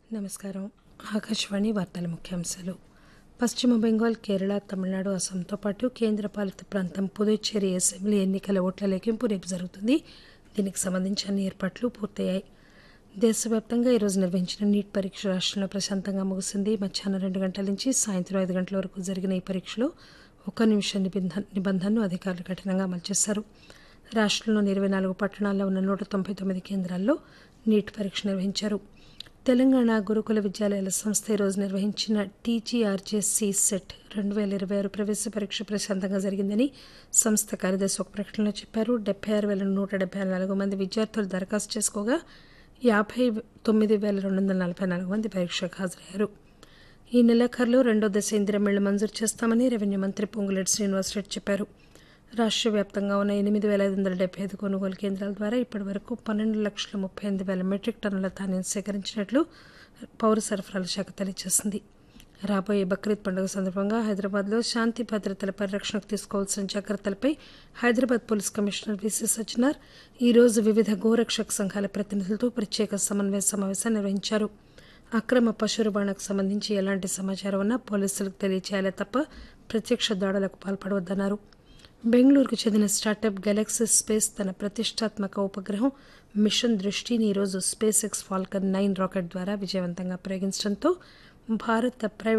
నమస్కారం ఆకాశవాణి వార్తల ముఖ్యాంశాలు పశ్చిమ బెంగాల్ కేరళ తమిళనాడు అస్సాంతో పాటు కేంద్రపాలిత ప్రాంతం పుదుచ్చేరి అసెంబ్లీ ఎన్నికల ఓట్ల లెక్కింపు రేపు జరుగుతుంది దీనికి సంబంధించి అన్ని ఏర్పాట్లు పూర్తయ్యాయి దేశవ్యాప్తంగా ఈరోజు నిర్వహించిన నీట్ పరీక్ష రాష్ట్రంలో ప్రశాంతంగా ముగిసింది మధ్యాహ్నం రెండు గంటల నుంచి సాయంత్రం ఐదు గంటల వరకు జరిగిన ఈ పరీక్షలో ఒక్క నిమిషం నిబంధన నిబంధనను అధికారులు కఠినంగా అమలు చేశారు రాష్ట్రంలోని ఇరవై నాలుగు పట్టణాల్లో ఉన్న నూట తొంభై తొమ్మిది కేంద్రాల్లో నీట్ పరీక్ష నిర్వహించారు తెలంగాణ గురుకుల విద్యాలయాల సంస్థ ఈరోజు నిర్వహించిన టీజీఆర్జేసీ సెట్ రెండు వేల ఇరవై ఆరు ప్రవేశ పరీక్ష ప్రశాంతంగా జరిగిందని సంస్థ కార్యదర్శి ఒక ప్రకటనలో చెప్పారు డెబ్బై ఆరు వేల నూట డెబ్బై నాలుగు మంది విద్యార్థులు దరఖాస్తు చేసుకోగా యాభై తొమ్మిది వేల రెండు వందల నలభై నాలుగు మంది పరీక్షకు హాజరయ్యారు ఈ నెలాఖరులో రెండో దశ ఇందిరమిళ్లు మంజూరు చేస్తామని రెవెన్యూ మంత్రి పొంగులేటి శ్రీనివాసరెడ్డి చెప్పారు రాష్ట్ర వ్యాప్తంగా ఉన్న ఎనిమిది వేల ఐదు వందల డెబ్బై ఐదు కొనుగోలు కేంద్రాల ద్వారా ఇప్పటి వరకు పన్నెండు లక్షల ముప్పై ఎనిమిది వేల మెట్రిక్ టన్నుల ధాన్యం సేకరించినట్లు పౌర సరఫరాల శాఖ తెలియజేసింది రాబోయే బక్రీద్ పండుగ సందర్భంగా హైదరాబాద్లో శాంతి భద్రతల పరిరక్షణకు తీసుకోవాల్సిన జాగ్రత్తలపై Hyderabad police commissioner VC Sajjanar ఈరోజు వివిధ గోరక్షక సంఘాల ప్రతినిధులతో ప్రత్యేక సమన్వయ సమావేశం నిర్వహించారు అక్రమ పశు రవాణాకు సంబంధించి ఎలాంటి సమాచారం ఉన్నా పోలీసులకు తెలియచేయాలే తప్ప ప్రత్యక్ష దాడులకు పాల్పడవద్దన్నారు బెంగళూరుకు చెందిన స్టార్టప్ గెలాక్సీ స్పేస్ తన ప్రతిష్టాత్మక ఉపగ్రహం మిషన్ దృష్టిని ఈరోజు space X Falcon nine rocket ద్వారా విజయవంతంగా ప్రయోగించడంతో భారత ప్రైవేట్